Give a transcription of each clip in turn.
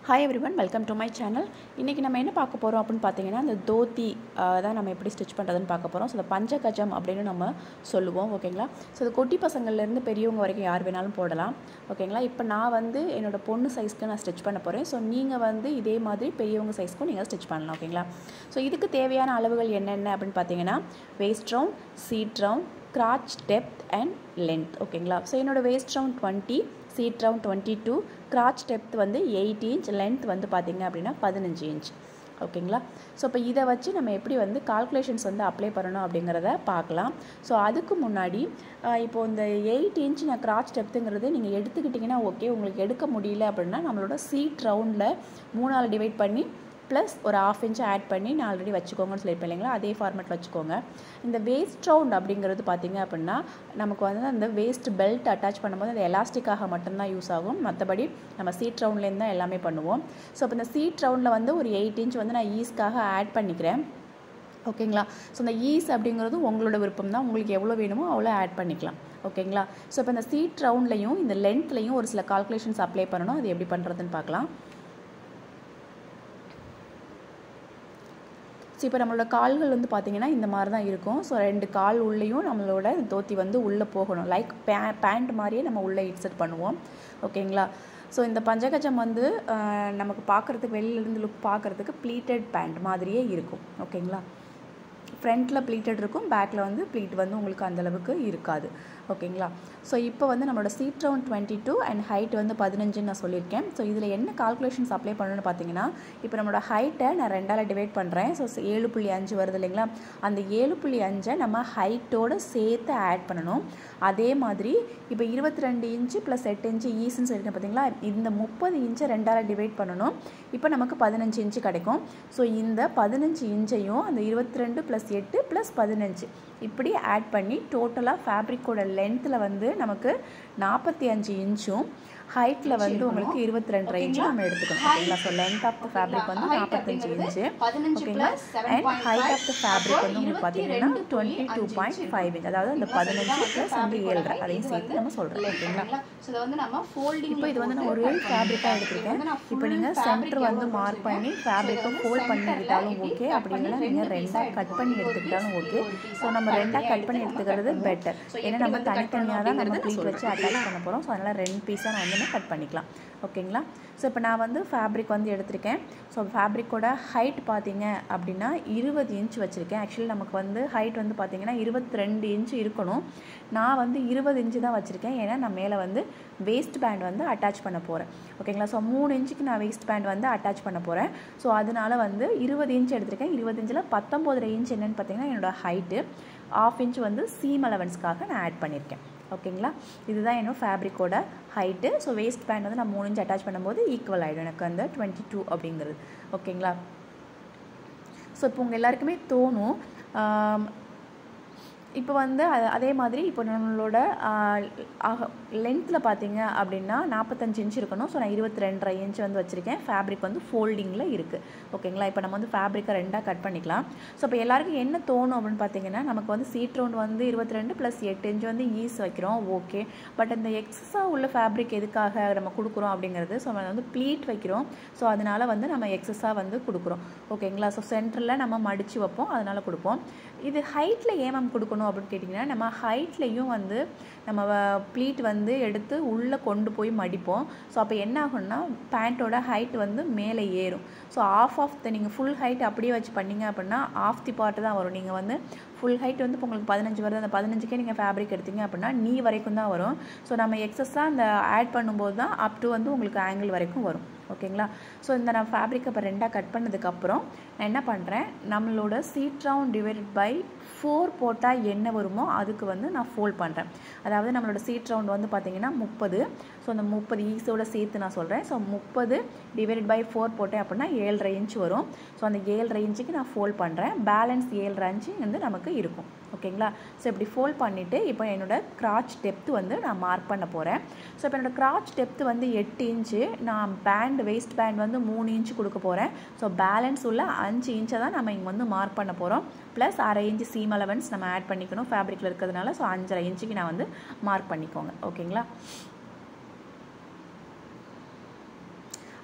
hi everyone welcome to my channel இன்றைக்கி நம்ம என்ன பார்க்க போகிறோம் அப்படின்னு பார்த்தீங்கன்னா அந்த தோத்தி ஆஹ், தான் நம்ம எப்படி ஸ்டிச் பண்ணுறதுன்னு பார்க்க போகிறோம் ஸோ இந்த பஞ்சகஜம் அப்படின்னு நம்ம சொல்லுவோம் ஓகேங்களா ஸோ இது குட்டி பசங்கள்லேருந்து பெரியவங்க வரைக்கும் யார் வேணாலும் போடலாம் ஓகேங்களா இப்போ நான் வந்து என்னோட பொண்ணு சைஸ்க்கு நான் ஸ்டிச் பண்ண போகிறேன் ஸோ நீங்கள் வந்து இதே மாதிரி பெரியவங்க சைஸ்க்கும் நீங்கள் ஸ்டிச் பண்ணலாம் ஓகேங்களா ஸோ இதுக்கு தேவையான அளவுகள் என்னென்ன அப்படின்னு பார்த்தீங்கன்னா waist round seat round crotch depth and length ஓகேங்களா ஸோ என்னோட waist round twenty seat round twenty two crotch depth வந்து எயிட் இன்ச் லென்த் வந்து பார்த்தீங்க அப்படின்னா பதினஞ்சு இன்ச் ஓகேங்களா ஸோ இப்போ இதை வச்சு நம்ம எப்படி வந்து கால்குலேஷன்ஸ் வந்து அப்ளை பண்ணணும் அப்படிங்கிறத பார்க்கலாம் ஸோ அதுக்கு முன்னாடி ஆஹ், இப்போ இந்த எயிட் இன்ச் நான் கிராச் டெப்த்துங்கிறது நீங்கள் எடுத்துக்கிட்டிங்கன்னா ஓகே உங்களுக்கு எடுக்க முடியல அப்படின்னா நம்மளோட சீட் ரவுண்டில் மூணால் டிவைட் பண்ணி ப்ளஸ் ஒரு ஆஃப் இன்ச் ஆட் பண்ணி நான் ஆல்ரெடி வச்சுக்கோங்கன்னு சொல்லியிருப்பேன் இல்லைங்களா அதே ஃபார்மேட் வச்சுக்கோங்க இந்த வேஸ்ட் ரவுண்ட் அப்படிங்கிறது பார்த்தீங்க அப்படின்னா நமக்கு வந்து அந்த வேஸ்ட் பெல்ட் அட்டாச் பண்ணும்போது அந்த எலாஸ்டிக்காக மட்டும்தான் யூஸ் ஆகும் மற்றபடி நம்ம சீட் ரவுண்ட்லேருந்து தான் எல்லாமே பண்ணுவோம் ஸோ இப்போ இந்த சீட் ரவுண்டில் வந்து ஒரு எயிட் இன்ச் வந்து நான் ஈஸ்க்காக ஆட் பண்ணிக்கிறேன் ஓகேங்களா ஸோ இந்த ஈஸ் அப்படிங்கிறது உங்களோட விருப்பம் தான் உங்களுக்கு எவ்வளோ வேணுமோ அவ்வளோ ஆட் பண்ணிக்கலாம் ஓகேங்களா ஸோ இப்போ இந்த சீட் ரவுண்ட்லையும் இந்த லென்த்லையும் ஒரு சில கால்குலேஷன்ஸ் அப்ளை பண்ணணும் அது எப்படி பண்ணுறதுன்னு பார்க்கலாம் ஸோ இப்போ நம்மளோட கால்கள் வந்து பார்த்திங்கன்னா இந்த மாதிரி தான் இருக்கும் ஸோ ரெண்டு கால் உள்ளேயும் நம்மளோட தோத்தி வந்து உள்ளே போகணும் லைக் பே பேண்ட் மாதிரியே நம்ம உள்ளே இன்சர்ட் பண்ணுவோம் ஓகேங்களா ஸோ இந்த பஞ்சகஜம் வந்து ஆஹ், நமக்கு பார்க்குறதுக்கு வெளியிலேருந்து லுக் பார்க்குறதுக்கு ப்ளீட்டட் பேண்ட் மாதிரியே இருக்கும் ஓகேங்களா ஃப்ரண்ட்டில் ப்ளீட்டட் இருக்கும் பேக்கில் வந்து ப்ளீட் வந்து உங்களுக்கு அந்தளவுக்கு இருக்காது ஓகேங்களா ஸோ இப்போ வந்து நம்மளோட seat round twenty two and height வந்து பதினஞ்சுன்னு நான் சொல்லியிருக்கேன் ஸோ இதில் என்ன கால்குலேஷன்ஸ் அப்ளை பண்ணணும்னு பார்த்தீங்கன்னா இப்போ நம்மளோட ஹைட்டை நான் ரெண்டால் டிவைட் பண்ணுறேன் ஸோ ஏழு புள்ளி அஞ்சு வருது இல்லைங்களா அந்த ஏழு புள்ளி அஞ்சை நம்ம ஹைட்டோடு சேர்த்து ஆட் பண்ணணும் அதே மாதிரி இப்போ இருபத்தி ரெண்டு இன்ச்சு ப்ளஸ் எட்டு இன்ச்சு ஈஸ்ன்னு சொல்லியிருக்கேன் பார்த்தீங்களா இந்த முப்பது இன்ச்சை ரெண்டால் டிவைட் பண்ணணும் இப்போ நமக்கு பதினஞ்சு இன்ச்சு கிடைக்கும் ஸோ இந்த பதினஞ்சு இன்ச்சையும் அந்த இருபத்தி ரெண்டு ப்ளஸ் எட்டு ப்ளஸ் பதினஞ்சு இப்படி ஆட் பண்ணி டோட்டலாக ஃபேப்ரிக்கோட லென்த்தில் வந்து நமக்கு நாற்பத்தி அஞ்சு இன்ச்சும் ஹைட்டில் வந்து உங்களுக்கு இருபத்தி ரெண்டு இன்ச்சு நம்ம எடுத்துக்கணும் ஓகேங்களா so length of the fabric வந்து நாற்பத்தஞ்சு இன்ச்சு ஓகேங்களா and height of the fabric வந்து உங்களுக்கு பார்த்தீங்கன்னா twenty two point five inch அதாவது அந்த பதினஞ்சு ப்ளஸ் வந்து ஏழரை அதையும் சேர்த்து நம்ம சொல்கிறோம் ஓகேங்களா ஸோ இதை வந்து நம்ம ஃபோல்டிங் இப்போ இது வந்து நான் ஒரு ஃபேப்ரிக்காக எடுத்திருக்கேன் இப்போ நீங்கள் சென்டர் வந்து மார்க் பண்ணி ஃபேப்ரிக்கை ஃபோல்ட் பண்ணிக்கிட்டாலும் ஓகே அப்படி இல்லைன்னா நீங்கள் ரெண்டாக கட் பண்ணி எடுத்துக்கிட்டாலும் ஓகே ஸோ நம்ம ரெண்டாக கட் பண்ணி எடுத்துக்கிறது பெட்டர் ஏன்னா நம்ம தனித்தனியாக தான் நம்ம ப்ளீட் வச்சு அட்டாச் பண்ண போகிறோம் ஸோ அதனால் ரெண்டு பீஸாக நான் வந்து கட் பண்ணிக்கலாம் ஓகேங்களா ஸோ இப்போ நான் வந்து ஃபேப்ரிக் வந்து எடுத்திருக்கேன் ஸோ ஃபேப்ரிக்கோட ஹைட் பார்த்தீங்க அப்படின்னா இருபது இன்ச் வச்சுருக்கேன் ஆக்சுவலி நமக்கு வந்து ஹைட் வந்து பார்த்தீங்கன்னா இருபத்தி ரெண்டு இன்ச் இருக்கணும் நான் வந்து இருபது இன்ச்சு தான் வச்சுருக்கேன் ஏன்னா நான் மேலே வந்து வேஸ்ட் பேண்ட் வந்து அட்டாச் பண்ண போகிறேன் ஓகேங்களா ஸோ மூணு இன்ச்சுக்கு நான் வேஸ்ட் பேண்ட் வந்து அட்டாச் பண்ண போகிறேன் ஸோ அதனால வந்து இருபது இன்ச் எடுத்திருக்கேன் இருபது இன்ச்சில் பத்தொம்போதரை இன்ச் என்னென்னு பார்த்தீங்கன்னா என்னோட ஹைட்டு ஆஃப் இன்ச் வந்து சீம் அலவன்ஸ்க்காக நான் ஆட் பண்ணியிருக்கேன் ஓகேங்களா இதுதான் என்னோட ஃபேப்ரிக்கோட ஹைட்டு ஸோ வேஸ்ட் பேண்ட் வந்து நான் மூணு இன்ச் அட்டாச் பண்ணும்போது ஈக்குவல் ஆகிடும் எனக்கு அந்த டுவெண்ட்டி டூ அப்படிங்கிறது ஓகேங்களா ஸோ இப்போ உங்கள் எல்லாருக்குமே தோணும் ஆம், இப்போ வந்து அ- அதே மாதிரி இப்போ நம்மளோட லென்த்தில் பார்த்தீங்க அப்படின்னா நாற்பத்தஞ்சு இன்ச் இருக்கணும் ஸோ நான் இருபத்தி ரெண்டரை இன்ச் வந்து வச்சுருக்கேன் ஃபேப்ரிக் வந்து ஃபோல்டிங்கில் இருக்குது ஓகேங்களா இப்போ நம்ம வந்து ஃபேப்ரிக்கை ரெண்டாக கட் பண்ணிக்கலாம் ஸோ இப்போ எல்லாருக்கும் என்ன தோணும் அப்படின்னு பார்த்தீங்கன்னா நமக்கு வந்து சீட் ரவுண்ட் வந்து இருபத்தி ரெண்டு ப்ளஸ் எட்டு இன்ச் வந்து ஈஸ் வைக்கிறோம் ஓகே பட் இந்த எக்ஸஸாக உள்ள ஃபேப்ரிக் எதுக்காக நம்ம கொடுக்குறோம் அப்படிங்கிறது ஸோ நம்ம வந்து ப்ளீட் வைக்கிறோம் ஸோ அதனால் வந்து நம்ம எக்ஸஸாக வந்து கொடுக்குறோம் ஓகேங்களா ஸோ சென்டரில் நம்ம மடித்து வைப்போம் அதனால் கொடுப்போம் இது ஹைட்டில் ஏன் மேம் கொடுக்கணும் அப்படின்னு கேட்டிங்கன்னா நம்ம ஹைட்லேயும் வந்து நம்ம ப்ளீட் வந்து எடுத்து உள்ளே கொண்டு போய் மடிப்போம் ஸோ அப்போ என்ன ஆகும்னா பேண்ட்டோட ஹைட் வந்து மேலே ஏறும் ஸோ ஆஃப் ஆஃப் த நீங்கள் ஃபுல் ஹைட் அப்படியே வச்சு பண்ணீங்க அப்படின்னா ஆஃப் தி பார்ட் தான் வரும் நீங்கள் வந்து ஃபுல் ஹைட் வந்து இப்போ உங்களுக்கு பதினஞ்சு வருது அந்த பதினஞ்சுக்கே நீங்கள் ஃபேப்ரிக் எடுத்தீங்க அப்படின்னா நீ வரைக்கும் தான் வரும் ஸோ நம்ம எக்ஸஸாக அந்த ஆட் பண்ணும்போது தான் அப் டு வந்து உங்களுக்கு ஆங்கிள் வரைக்கும் வரும் ஓகேங்களா ஸோ இந்த நான் ஃபேப்ரிக் இப்போ ரெண்டாக கட் பண்ணதுக்கப்புறம் நான் என்ன பண்ணுறேன் நம்மளோட seat round divided by four போட்டால் என்ன வருமோ அதுக்கு வந்து நான் ஃபோல்ட் பண்ணுறேன் அதாவது நம்மளோட சீட் ரவுண்ட் வந்து பார்த்தீங்கன்னா முப்பது ஸோ அந்த முப்பது ஈஸோட சேர்த்து நான் சொல்கிறேன் ஸோ முப்பது டிவைடட் பை ஃபோர் போட்டேன் அப்படின்னா ஏழரை இன்ச் வரும் ஸோ அந்த ஏழரை இன்ச்சுக்கு நான் ஃபோல்ட் பண்ணுறேன் பேலன்ஸ் ஏழரை இன்ச்சு வந்து நமக்கு இருக்கும் ஓகேங்களா ஸோ இப்படி ஃபோல்ட் பண்ணிவிட்டு இப்போ என்னோட கிராச் டெப்த் வந்து நான் மார்க் பண்ண போகிறேன் ஸோ இப்போ என்னோட கிராச் டெப்த் வந்து எட்டு இன்ச்சு நான் பேண்ட் வேஸ்ட் பேண்ட் வந்து மூணு இன்ச்சு கொடுக்க போகிறேன் ஸோ பேலன்ஸ் உள்ள அஞ்சு இன்ச்சை தான் நம்ம இங்கே வந்து மார்க் பண்ண போகிறோம் ப்ளஸ் அரை இன்ச்சு சீம் அலவன்ஸ் நம்ம ஆட் பண்ணிக்கணும் ஃபேப்ரிக்கில் இருக்கிறதுனால ஸோ அஞ்சரை இன்ச்சுக்கு நான் வந்து மார்க் பண்ணிக்கோங்க ஓகேங்களா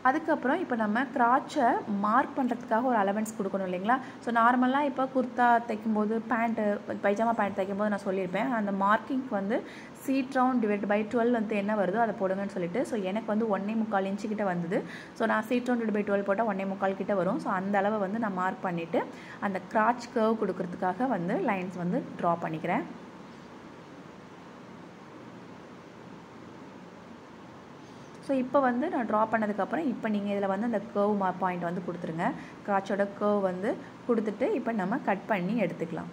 அதுக்கப்புறம் இப்போ நம்ம கிராச்சை மார்க் பண்ணுறதுக்காக ஒரு அலவன்ஸ் கொடுக்கணும் இல்லைங்களா ஸோ நார்மலாக இப்போ குர்த்தா தைக்கும்போது பேண்ட்டு பைஜாமா பேண்ட் தைக்கும்போது நான் சொல்லியிருப்பேன் அந்த மார்க்கிங்க்கு வந்து seat round divide by twelve வந்து என்ன வருதோ அதை போடுங்கன்னு சொல்லிட்டு ஸோ எனக்கு வந்து ஒன்றே முக்கால் இன்ச்சு கிட்ட வந்தது ஸோ நான் seat round divide by twelve போட்டால் ஒன்றே முக்கால் கிட்ட வரும் ஸோ அந்த அளவை வந்து நான் மார்க் பண்ணிவிட்டு அந்த கிராச் கர்வ் கொடுக்கறதுக்காக வந்து லைன்ஸ் வந்து ட்ரா பண்ணிக்கிறேன் ஸோ இப்போ வந்து நான் ட்ரா பண்ணதுக்கப்புறம் இப்போ நீங்கள் இதில் வந்து அந்த கர்வ் மா பாயிண்ட் வந்து கொடுத்துருங்க கிராச்சோட கர்வ் வந்து கொடுத்துட்டு இப்போ நம்ம கட் பண்ணி எடுத்துக்கலாம்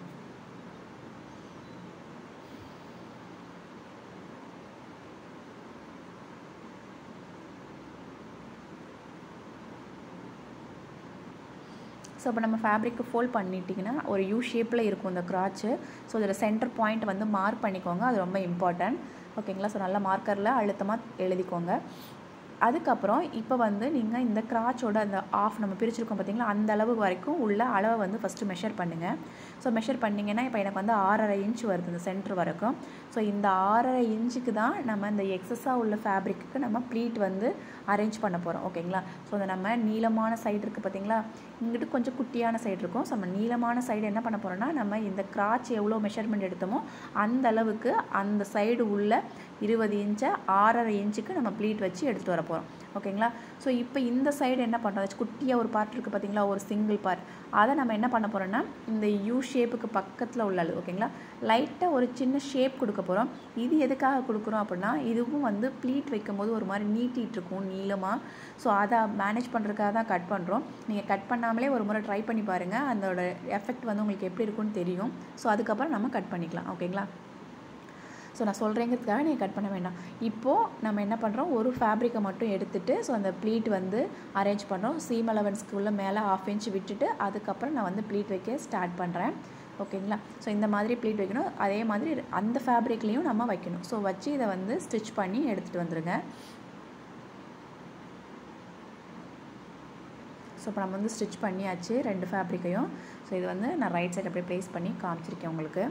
ஸோ இப்போ நம்ம ஃபேப்ரிக்கு ஃபோல்ட் பண்ணிட்டிங்கன்னா ஒரு யூ ஷேப்பில் இருக்கும் இந்த கிராச்சு ஸோ இதில் சென்டர் பாயிண்ட் வந்து மார்க் பண்ணிக்கோங்க அது ரொம்ப இம்பார்ட்டன்ட் ஓகேங்களா ஸோ நல்ல மார்க்கரில் அழுத்தமாக எழுதிக்கோங்க அதுக்கப்புறம் இப்போ வந்து நீங்கள் இந்த கிராச்சோட அந்த ஆஃப் நம்ம பிரிச்சிருக்கோம் பார்த்தீங்களா அந்த அளவு வரைக்கும் உள்ள அளவை வந்து ஃபஸ்ட்டு மெஷர் பண்ணுங்கள் ஸோ மெஷர் பண்ணிங்கன்னா இப்போ எனக்கு வந்து ஆறரை இன்ச் வருது இந்த சென்டர் வரைக்கும் ஸோ இந்த ஆறரை இன்ச்சுக்கு தான் நம்ம இந்த எக்ஸஸாக உள்ள ஃபேப்ரிக்கு நம்ம ப்ளீட் வந்து அரேஞ்ச் பண்ண போகிறோம் ஓகேங்களா ஸோ அந்த நம்ம நீளமான சைடு இருக்குது பார்த்தீங்களா இங்கிட்டு கொஞ்சம் குட்டியான சைடு இருக்கும் ஸோ நம்ம நீளமான சைடு என்ன பண்ண போகிறோம்னா நம்ம இந்த கிராச் எவ்வளோ மெஷர்மெண்ட் எடுத்தோமோ அந்த அளவுக்கு அந்த சைடு உள்ள இருபது இன்ச்சை ஆறரை இன்ச்சுக்கு நம்ம ப்ளீட் வச்சு எடுத்துகிட்டு வர போகிறோம் ஓகேங்களா ஸோ இப்போ இந்த சைடு என்ன பண்ணுறோம் குட்டியாக ஒரு பார்ட் இருக்குது பார்த்தீங்களா ஒரு சிங்கிள் பார்ட் அதை நம்ம என்ன பண்ண போகிறோம்னா இந்த யூ ஷேப்புக்கு பக்கத்தில் உள்ள அளவு ஓகேங்களா லைட்டாக ஒரு சின்ன ஷேப் கொடுக்க போகிறோம் இது எதுக்காக கொடுக்குறோம் அப்படின்னா இதுவும் வந்து ப்ளீட் வைக்கும்போது ஒரு மாதிரி நீட்டிகிட்டு இருக்கும் நீளமாக ஸோ அதை மேனேஜ் பண்ணுறதுக்காக தான் கட் பண்ணுறோம் நீங்கள் கட் பண்ணாமலே ஒரு முறை ட்ரை பண்ணி பாருங்கள் அதோட எஃபெக்ட் வந்து உங்களுக்கு எப்படி இருக்கும்னு தெரியும் ஸோ அதுக்கப்புறம் நம்ம கட் பண்ணிக்கலாம் ஓகேங்களா ஸோ நான் சொல்கிறேங்கிறதுக்காக நீங்கள் கட் பண்ண வேண்டாம் இப்போது நம்ம என்ன பண்ணுறோம் ஒரு ஃபேப்ரிக்கை மட்டும் எடுத்துகிட்டு ஸோ அந்த ப்ளீட் வந்து அரேஞ்ச் பண்ணுறோம் சீம் அலவன்ஸ்க்கு உள்ள மேலே ஆஃப் இன்ச் விட்டுட்டு அதுக்கப்புறம் நான் வந்து ப்ளீட் வைக்க ஸ்டார்ட் பண்ணுறேன் ஓகேங்களா ஸோ இந்த மாதிரி ப்ளீட் வைக்கணும் அதே மாதிரி அந்த ஃபேப்ரிக்லேயும் நம்ம வைக்கணும் ஸோ வச்சு இதை வந்து ஸ்டிச் பண்ணி எடுத்துகிட்டு வந்துடுங்க ஸோ இப்போ நம்ம வந்து ஸ்டிச் பண்ணியாச்சு ரெண்டு ஃபேப்ரிக்கையும் ஸோ இது வந்து நான் ரைட் சைடு அப்படியே ப்ளேஸ் பண்ணி காமிச்சிருக்கேன் உங்களுக்கு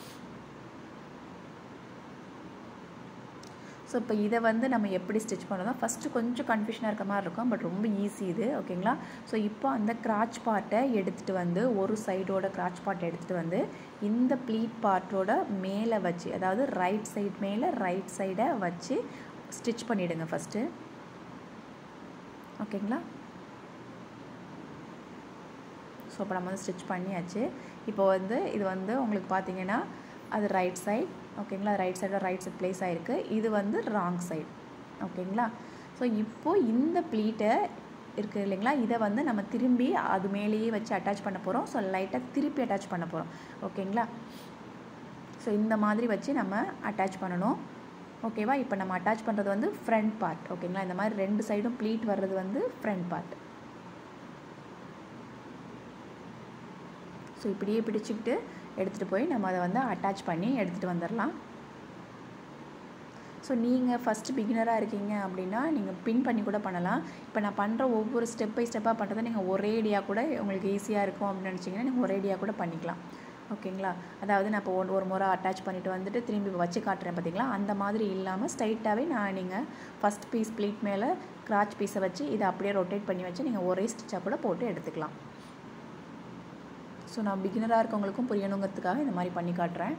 ஸோ இப்போ இதை வந்து நம்ம எப்படி ஸ்டிச் பண்ணணும் ஃபஸ்ட்டு கொஞ்சம் கன்ஃபியூஷனாக இருக்க மாதிரி இருக்கும் பட் ரொம்ப ஈஸி இது ஓகேங்களா ஸோ இப்போ அந்த கிராச் பார்ட்டை எடுத்துகிட்டு வந்து ஒரு சைடோட கிராச் பார்ட்டை எடுத்துகிட்டு வந்து இந்த ப்ளீட் பார்ட்டோட மேலே வச்சு அதாவது ரைட் சைட் மேலே ரைட் சைடை வச்சு ஸ்டிச் பண்ணிவிடுங்க ஃபஸ்ட்டு ஓகேங்களா ஸோ இப்போ நம்ம வந்து ஸ்டிச் பண்ணியாச்சு இப்போ வந்து இது வந்து உங்களுக்கு பார்த்தீங்கன்னா அது ரைட் சைட் ஓகேங்களா ரைட் சைடில் ரைட் சைட் ப்ளேஸ் ஆகிருக்கு இது வந்து ராங் சைட் ஓகேங்களா ஸோ இப்போது இந்த ப்ளீட்டை இருக்குது இல்லைங்களா இதை வந்து நம்ம திரும்பி அது மேலேயே வச்சு அட்டாச் பண்ண போகிறோம் ஸோ லைட்டாக திருப்பி அட்டாச் பண்ண போகிறோம் ஓகேங்களா ஸோ இந்த மாதிரி வச்சு நம்ம அட்டாச் பண்ணணும் ஓகேவா இப்போ நம்ம அட்டாச் பண்ணுறது வந்து ஃப்ரண்ட் பார்ட் ஓகேங்களா இந்த மாதிரி ரெண்டு சைடும் ப்ளீட் வர்றது வந்து ஃப்ரண்ட் பார்ட் ஸோ இப்படியே பிடிச்சிக்கிட்டு எடுத்துகிட்டு போய் நம்ம அதை வந்து அட்டாச் பண்ணி எடுத்துகிட்டு வந்துடலாம் ஸோ நீங்கள் ஃபஸ்ட்டு பிகினராக இருக்கீங்க அப்படின்னா நீங்கள் பின் பண்ணி கூட பண்ணலாம் இப்போ நான் பண்ணுற ஒவ்வொரு ஸ்டெப் பை ஸ்டெப்பாக பண்ணுறதை நீங்கள் ஒரேடியாக கூட உங்களுக்கு ஈஸியாக இருக்கும் அப்படின்னு நினச்சிங்கன்னா நீங்கள் ஒரேடியாக கூட பண்ணிக்கலாம் ஓகேங்களா அதாவது நான் இப்போ ஒன் ஒரு முறை அட்டாச் பண்ணிவிட்டு வந்துட்டு திரும்பி வச்சு காட்டுறேன் பார்த்தீங்களா அந்த மாதிரி இல்லாமல் ஸ்ட்ரைட்டாகவே நான் நீங்கள் ஃபஸ்ட் பீஸ் ப்ளீட் மேலே கிராச் பீஸை வச்சு இதை அப்படியே ரொட்டேட் பண்ணி வச்சு நீங்கள் ஒரே ஸ்டிச்சாக கூட போட்டு எடுத்துக்கலாம் ஸோ நான் பிகினராக இருக்கவங்களுக்கும் புரியணுங்கிறதுக்காக இந்த மாதிரி பண்ணி காட்டுறேன்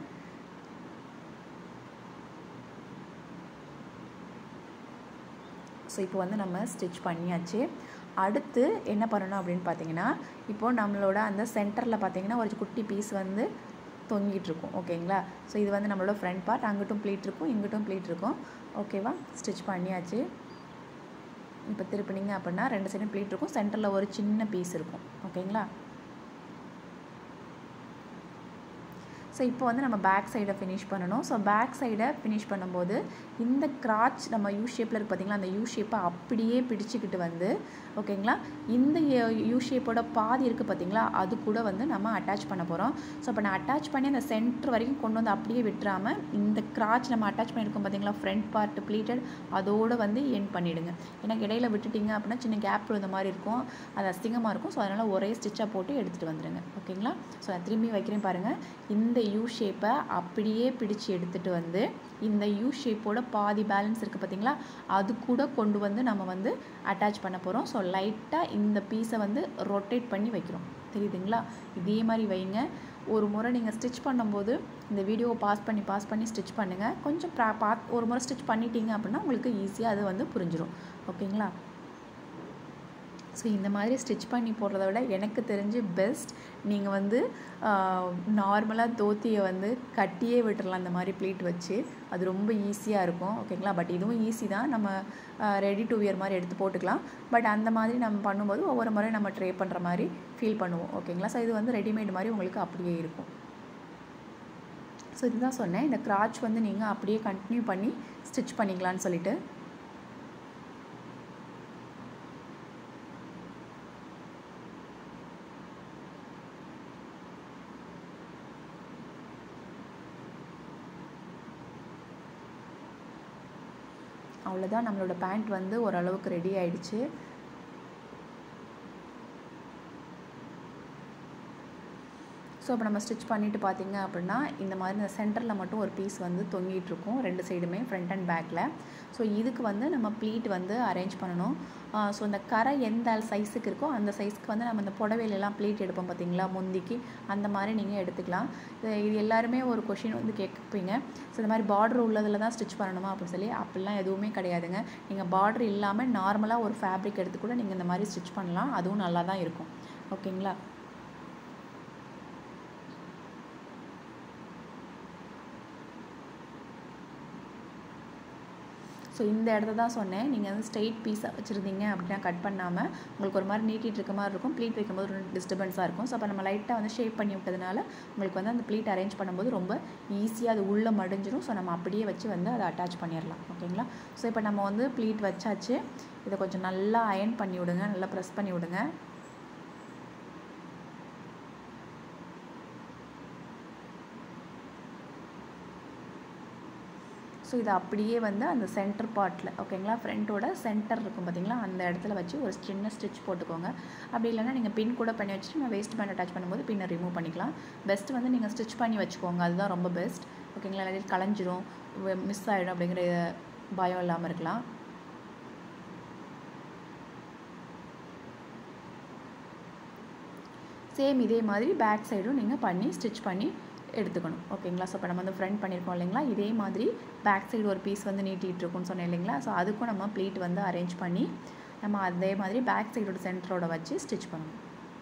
ஸோ இப்போ வந்து நம்ம ஸ்டிச் பண்ணியாச்சு அடுத்து என்ன பண்ணணும் அப்படின்னு பார்த்தீங்கன்னா இப்போது நம்மளோட அந்த சென்டரில் பார்த்தீங்கன்னா ஒரு குட்டி பீஸ் வந்து தொங்கிட்டு இருக்கும் ஓகேங்களா ஸோ இது வந்து நம்மளோட ஃப்ரண்ட் பார்ட் அங்கிட்டும் ப்ளீட் இருக்கும் இங்கிட்டும் ப்ளீட் இருக்கும் ஓகேவா ஸ்டிச் பண்ணியாச்சு இப்போ திருப்பினீங்க அப்படின்னா ரெண்டு சைடும் ப்ளீட் இருக்கும் சென்டரில் ஒரு சின்ன பீஸ் இருக்கும் ஓகேங்களா ஸோ இப்போ வந்து நம்ம பேக் சைடை ஃபினிஷ் பண்ணணும் ஸோ பேக் சைடை ஃபினிஷ் பண்ணும்போது இந்த கிராச் நம்ம யூ ஷேப்பில் இருக்குது பார்த்தீங்களா அந்த யூ ஷேப்பை அப்படியே பிடிச்சிக்கிட்டு வந்து ஓகேங்களா இந்த யூ ஷேப்போட பாதி இருக்குது பார்த்தீங்களா அது கூட வந்து நம்ம அட்டாச் பண்ண போகிறோம் ஸோ இப்போ நான் அட்டாச் பண்ணி அந்த சென்டர் வரைக்கும் கொண்டு வந்து அப்படியே விட்டுறாமல் இந்த கிராச் நம்ம அட்டாச் பண்ணியிருக்கோம் பார்த்தீங்களா ஃப்ரண்ட் பார்ட் ப்ளீட்டட் அதோடு வந்து என் பண்ணிவிடுங்க எனக்கு இடையில விட்டுட்டிங்க அப்படின்னா சின்ன கேப் இந்த மாதிரி இருக்கும் அது அசிங்கமாக இருக்கும் ஸோ அதனால் ஒரே ஸ்டிச்சாக போட்டு எடுத்துகிட்டு வந்துடுங்க ஓகேங்களா ஸோ நான் திரும்பி வைக்கிறேன் பாருங்கள் இந்த யூ ஷேப்பை அப்படியே பிடிச்சு எடுத்துகிட்டு வந்து இந்த யூ ஷேப்போட பாதி பேலன்ஸ் இருக்குது பார்த்தீங்களா அது கூட கொண்டு வந்து நம்ம வந்து அட்டாச் பண்ண போகிறோம் ஸோ லைட்டாக இந்த பீஸை வந்து ரொட்டேட் பண்ணி வைக்கிறோம் தெரியுதுங்களா இதே மாதிரி வைங்க ஒரு முறை நீங்கள் ஸ்டிச் பண்ணும்போது இந்த வீடியோவை பாஸ் பண்ணி பாஸ் பண்ணி ஸ்டிச் பண்ணுங்கள் கொஞ்சம் ப்ரா பா ஒரு முறை ஸ்டிச் பண்ணிட்டீங்க அப்படின்னா உங்களுக்கு ஈஸியாக அது வந்து புரிஞ்சிடும் ஓகேங்களா ஸோ இந்த மாதிரி ஸ்டிச் பண்ணி போடுறத விட எனக்கு தெரிஞ்சு பெஸ்ட் நீங்கள் வந்து நார்மலாக தோத்தியை வந்து கட்டியே விட்டுறலாம் இந்த மாதிரி ப்ளீட் வச்சு அது ரொம்ப ஈஸியாக இருக்கும் ஓகேங்களா பட் இதுவும் ஈஸி தான் நம்ம ரெடி டு வியர் மாதிரி எடுத்து போட்டுக்கலாம் பட் அந்த மாதிரி நம்ம பண்ணும்போது ஒவ்வொரு முறையும் நம்ம ட்ரை பண்ணுற மாதிரி ஃபீல் பண்ணுவோம் ஓகேங்களா ஸோ இது வந்து ரெடிமேட் மாதிரி உங்களுக்கு அப்படியே இருக்கும் ஸோ இதுதான் சொன்னேன் இந்த கிராச் வந்து நீங்கள் அப்படியே கண்டினியூ பண்ணி ஸ்டிச் பண்ணிக்கலான்னு சொல்லிட்டு அவ்வளோதான் நம்மளோட பேண்ட் வந்து ஓரளவுக்கு ரெடி ஆயிடுச்சு ஸோ இப்போ நம்ம ஸ்டிச் பண்ணிவிட்டு பார்த்தீங்க அப்படின்னா இந்த மாதிரி இந்த சென்டரில் மட்டும் ஒரு பீஸ் வந்து தொங்கிட்டு இருக்கும் ரெண்டு சைடுமே ஃப்ரண்ட் அண்ட் பேக்கில் ஸோ இதுக்கு வந்து நம்ம ப்ளீட் வந்து அரேஞ்ச் பண்ணணும் ஸோ இந்த கரை எந்த சைஸுக்கு இருக்கோ அந்த சைஸ்க்கு வந்து நம்ம இந்த புடவையிலலாம் ப்ளீட் எடுப்போம் பார்த்தீங்களா முந்திக்கு அந்த மாதிரி நீங்கள் எடுத்துக்கலாம் இது இது எல்லாருமே ஒரு கொஷின் வந்து கேட்பீங்க ஸோ இந்த மாதிரி பார்டர் உள்ளதில் தான் ஸ்டிச் பண்ணணுமா அப்படின்னு சொல்லி அப்படிலாம் எதுவுமே கிடையாதுங்க நீங்கள் பார்டர் இல்லாமல் நார்மலாக ஒரு ஃபேப்ரிக் எடுத்து கூட நீங்கள் இந்த மாதிரி ஸ்டிச் பண்ணலாம் அதுவும் நல்லா தான் இருக்கும் ஓகேங்களா ஸோ இந்த இடத்த தான் சொன்னேன் நீங்கள் வந்து ஸ்ட்ரெயிட் பீஸாக வச்சுருந்தீங்க அப்படின்னா கட் பண்ணாமல் உங்களுக்கு ஒரு மாதிரி நீட்டிட்டு இருக்க மாதிரி இருக்கும் ப்ளீட் வைக்கும்போது ஒரு டிஸ்டர்பன்ஸாக இருக்கும் ஸோ அப்போ நம்ம லைட்டாக வந்து ஷேப் பண்ணி விட்டதுனால உங்களுக்கு வந்து அந்த ப்ளீட் அரேஞ்ச் பண்ணும்போது ரொம்ப ஈஸியாக அது உள்ளே மடிஞ்சிடும் ஸோ நம்ம அப்படியே வச்சு வந்து அதை அட்டாச் பண்ணிடலாம் ஓகேங்களா ஸோ இப்போ நம்ம வந்து ப்ளீட் வச்சாச்சு இதை கொஞ்சம் நல்லா அயன் பண்ணி விடுங்க நல்லா ப்ரெஸ் பண்ணி விடுங்க ஸோ இதை அப்படியே வந்து அந்த சென்டர் பார்ட்டில் ஓகேங்களா ஃப்ரண்ட்டோட சென்டர் இருக்கும் பார்த்தீங்களா அந்த இடத்துல வச்சு ஒரு சின்ன ஸ்டிச் போட்டுக்கோங்க அப்படி இல்லைன்னா நீங்கள் பின் கூட பண்ணி வச்சுட்டு நம்ம வேஸ்ட் பேண்ட் அட்டாச் பண்ணும்போது பின்னை ரிமூவ் பண்ணிக்கலாம் பெஸ்ட் வந்து நீங்கள் ஸ்டிச் பண்ணி வச்சுக்கோங்க அதுதான் ரொம்ப பெஸ்ட் ஓகேங்களா இல்லாட்டி களைஞ்சிரும் மிஸ் ஆகிடும் அப்படிங்கிற பயம் இல்லாமல் இருக்கலாம் சேம் இதே மாதிரி பேக் சைடும் நீங்கள் பண்ணி ஸ்டிச் பண்ணி எடுத்துக்கணும் ஓகேங்களா ஸோ இப்போ நம்ம வந்து ஃப்ரண்ட் பண்ணியிருக்கோம் இல்லைங்களா இதே மாதிரி பேக் சைடு ஒரு பீஸ் வந்து நீட்டிகிட்டு இருக்கும்னு சொன்னேன் இல்லைங்களா ஸோ அதுக்கும் நம்ம ப்ளீட் வந்து அரேஞ்ச் பண்ணி நம்ம அதே மாதிரி பேக் சைடோட சென்டரோட வச்சு ஸ்டிச் பண்ணணும்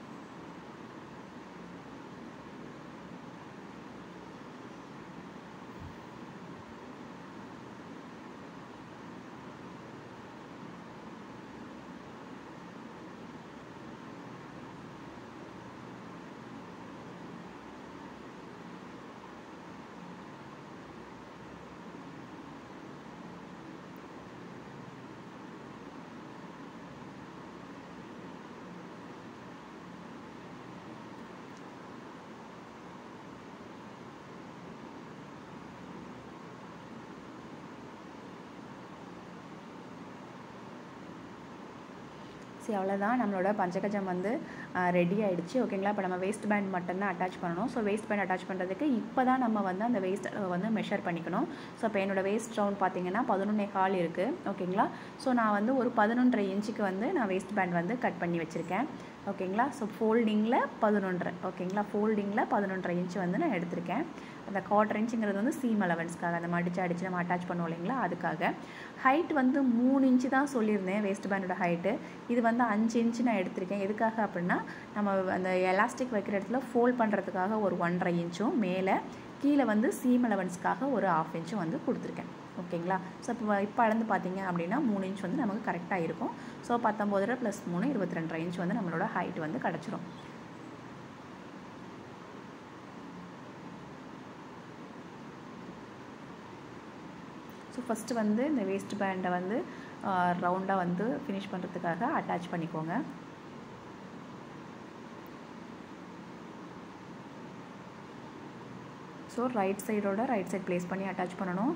சரி அவ்வளோதான் நம்மளோட பஞ்சகஜம் வந்து ரெடி ஆகிடுச்சு ஓகேங்களா இப்போ நம்ம வேஸ்ட் பேண்ட் மட்டும்தான் அட்டாச் பண்ணணும் ஸோ வேஸ்ட் பேண்ட் அட்டாச் பண்ணுறதுக்கு இப்போ தான் நம்ம வந்து அந்த வேஸ்ட் வந்து மெஷர் பண்ணிக்கணும் ஸோ இப்போ என்னோடய வேஸ்ட் ரவுண்ட் பார்த்தீங்கன்னா பதினொன்னே கால் இருக்குது ஓகேங்களா ஸோ நான் வந்து ஒரு பதினொன்றரை இன்ச்சுக்கு வந்து நான் வேஸ்ட் பேண்ட் வந்து கட் பண்ணி வச்சுருக்கேன் ஓகேங்களா ஸோ ஃபோல்டிங்கில் பதினொன்றரை ஓகேங்களா ஃபோல்டிங்கில் பதினொன்றரை இன்ச் வந்து நான் எடுத்திருக்கேன் அந்த குவார்டர் இன்ச்சுங்கிறது வந்து சீம் அலவன்ஸ்க்காக அந்த மடிச்சு அடித்து நம்ம அட்டாச் பண்ணுவோம் இல்லைங்களா அதுக்காக ஹைட் வந்து மூணு இன்ச்சு தான் சொல்லியிருந்தேன் வேஸ்ட் பேண்டோட ஹைட்டு இது வந்து அஞ்சு இன்ச்சு நான் எடுத்திருக்கேன் எதுக்காக அப்படின்னா நம்ம அந்த எலாஸ்டிக் வைக்கிற இடத்துல ஃபோல்ட் பண்ணுறதுக்காக ஒரு ஒன்றரை இன்ச்சும் மேலே கீழே வந்து சீம் அலவன்ஸ்க்காக ஒரு ஆஃப் இன்ச்சும் வந்து கொடுத்துருக்கேன் ஓகேங்களா ஸோ இப்போ இப்போ அளந்து பார்த்தீங்க அப்படின்னா மூணு இன்ச் வந்து நமக்கு கரெக்டாக இருக்கும் ஸோ பத்தொம்போதரை ப்ளஸ் மூணு இருபத்தி ரெண்டரை இன்ச் வந்து நம்மளோட ஹைட் வந்து கிடச்சிரும் ஸோ ஃபஸ்ட்டு வந்து இந்த வேஸ்ட் பேண்டை வந்து ரவுண்டாக வந்து ஃபினிஷ் பண்ணுறதுக்காக அட்டாச் பண்ணிக்கோங்க ஸோ ரைட் சைடோட ரைட் சைட் ப்ளேஸ் பண்ணி அட்டாச் பண்ணணும்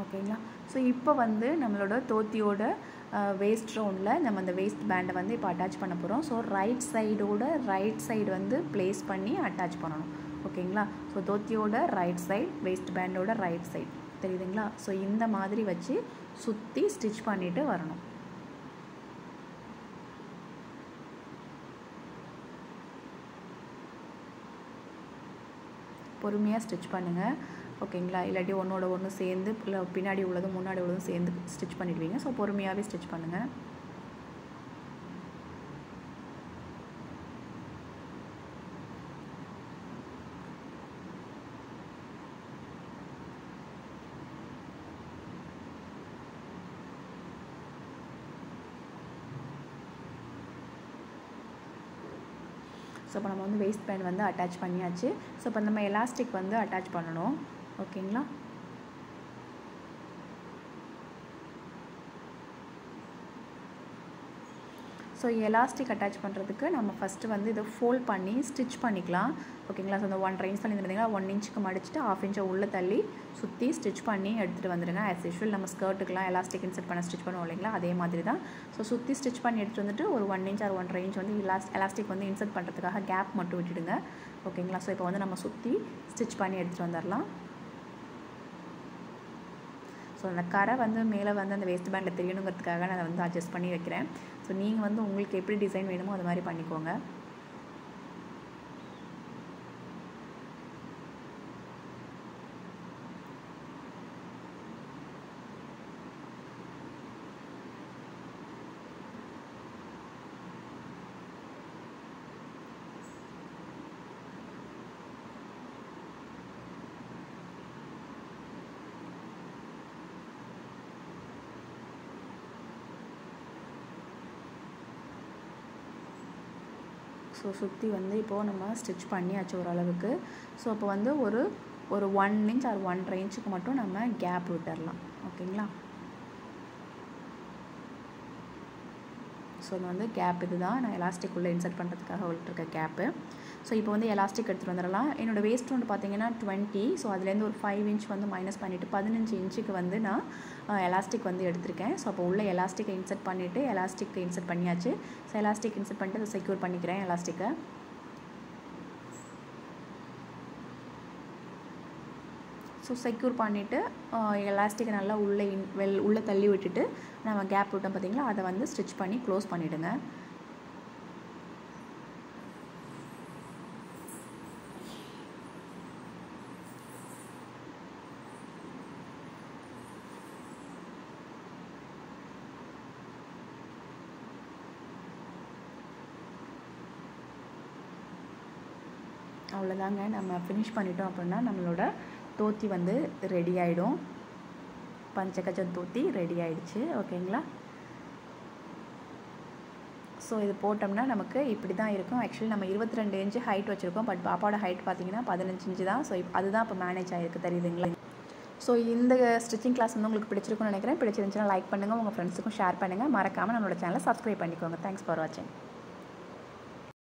ஓகேங்களா ஸோ இப்போ வந்து நம்மளோட தோத்தியோட வேஸ்ட் ரவுண்டில் நம்ம அந்த வேஸ்ட் பேண்டை வந்து இப்போ அட்டாச் பண்ண போகிறோம் ஸோ ரைட் சைடோட ரைட் சைடு வந்து ப்ளேஸ் பண்ணி அட்டாச் பண்ணணும் ஓகேங்களா ஸோ தோத்தியோட ரைட் சைட் வேஸ்ட் பேண்டோட ரைட் சைட் தெரியுதுங்களா ஸோ இந்த மாதிரி வச்சு சுற்றி ஸ்டிச் பண்ணிவிட்டு வரணும் பொறுமையாக ஸ்டிச் பண்ணுங்கள் ஓகேங்களா இல்லாட்டி ஒன்றோட ஒன்று சேர்ந்து இல்லை பின்னாடி உள்ளதும் முன்னாடி உள்ளதும் சேர்ந்து ஸ்டிச் பண்ணிடுவீங்க ஸோ பொறுமையாகவே ஸ்டிச் பண்ணுங்கள் ஸோ இப்போ நம்ம வந்து வேஸ்ட் பேண்ட் வந்து அட்டாச் பண்ணியாச்சு ஸோ இப்போ நம்ம எலாஸ்டிக் வந்து அட்டாச் பண்ணணும் ஓகேங்களா ஸோ எலாஸ்டிக் அட்டாச் பண்ணுறதுக்கு நம்ம ஃபஸ்ட்டு வந்து இதை ஃபோல்ட் பண்ணி ஸ்டிச் பண்ணிக்கலாம் ஓகேங்களா ஸோ இந்த ஒன் இன்ச் தள்ளி பார்த்தீங்கன்னா ஒன் இன்ச்சுக்கு மடிச்சுட்டு ஆஃப் இன்ச்சை உள்ளே தள்ளி சுற்றி ஸ்டிச் பண்ணி எடுத்துகிட்டு வந்துடுங்க ஆஸ் யூஷுவல் நம்ம ஸ்கர்ட்டுக்கெலாம் எலாஸ்டிக் இன்செர்ட் பண்ண ஸ்டிச் பண்ணுவோம் இல்லைங்களா அதே மாதிரி தான் ஸோ சுற்றி ஸ்டிச் பண்ணி எடுத்துகிட்டு வந்துட்டு ஒரு ஒன் இன்ச் ஆர் ஒன்றரை இன்ச் வந்து எலாஸ் எலாஸ்டிக் வந்து இன்செர்ட் பண்ணுறதுக்காக கேப் மட்டும் விட்டுடுங்க ஓகேங்களா ஸோ இப்போ வந்து நம்ம சுற்றி ஸ்டிச் பண்ணி எடுத்துகிட்டு வந்துடலாம் ஸோ அந்த கரை வந்து மேலே வந்து அந்த வேஸ்ட் பேண்டில் தெரியணுங்கிறதுக்காக நான் அதை வந்து அட்ஜஸ்ட் பண்ணி வைக்கிறேன் ஸோ நீங்கள் வந்து உங்களுக்கு எப்படி டிசைன் வேணுமோ அது மாதிரி பண்ணிக்கோங்க ஸோ சுற்றி வந்து இப்போது நம்ம ஸ்டிச் பண்ணியாச்சு ஓரளவுக்கு ஸோ அப்போ வந்து ஒரு ஒரு ஒன் இன்ச் ஆர் ஒன்றரை இன்ச்சுக்கு மட்டும் நம்ம கேப் விட்டுடலாம் ஓகேங்களா ஸோ இது வந்து கேப் இது தான் நான் எலாஸ்டிக் உள்ளே இன்சர்ட் பண்ணுறதுக்காக விட்டுருக்க கேப்பு ஸோ இப்போ வந்து எலாஸ்டிக் எடுத்துகிட்டு வந்துடலாம் என்னோடய வேஸ்ட் வந்து பார்த்தீங்கன்னா டுவெண்ட்டி ஸோ அதுலேருந்து ஒரு ஃபைவ் இன்ச் வந்து மைனஸ் பண்ணிவிட்டு பதினஞ்சு இன்ச்சுக்கு வந்து நான் எலாஸ்டிக் வந்து எடுத்திருக்கேன் ஸோ அப்போ உள்ள எலாஸ்டிக்கை இன்சர்ட் பண்ணிவிட்டு எலாஸ்டிக் இன்சர்ட் பண்ணியாச்சு ஸோ எலாஸ்டிக் இன்சர்ட் பண்ணிட்டு அதை செக்யூர் பண்ணிக்கிறேன் எலாஸ்டிக்கை ஸோ செக்யூர் பண்ணிவிட்டு எலாஸ்டிக்கை நல்லா உள்ளே இன் வெல் உள்ளே தள்ளி விட்டுட்டு நம்ம கேப் விட்டோம் பார்த்தீங்களா அதை வந்து ஸ்டிச் பண்ணி க்ளோஸ் பண்ணிவிடுங்க அவ்வளோதாங்க நம்ம ஃபினிஷ் பண்ணிட்டோம் அப்படின்னா நம்மளோட தோத்தி வந்து ரெடி ஆகிடும் பஞ்சகஜம் தோத்தி ரெடி ஆயிடுச்சு ஓகேங்களா ஸோ இது போட்டோம்னா நமக்கு இப்படி தான் இருக்கும் ஆக்சுவலி நம்ம இருபத்தி ரெண்டு இன்ச்சு ஹைட் வச்சுருக்கோம் பட் பாப்பாவோட ஹைட் பார்த்தீங்கன்னா பதினஞ்சு இன்ச்சு தான் ஸோ அதுதான் இப்போ மேனேஜ் ஆகிருக்கு தெரியுதுங்களா ஸோ இந்த ஸ்டிச்சிங் கிளாஸ் வந்து உங்களுக்கு பிடிச்சிருக்கும்னு நினைக்கிறேன் பிடிச்சிருந்துச்சுன்னா லைக் பண்ணுங்கள் உங்கள் ஃப்ரெண்ட்ஸுக்கும் ஷேர் பண்ணுங்கள் மறக்காமல் நம்மளோட சேனலை சப்ஸ்கிரைப் பண்ணிக்கோங்க தேங்க்ஸ் ஃபார் வாட்சிங்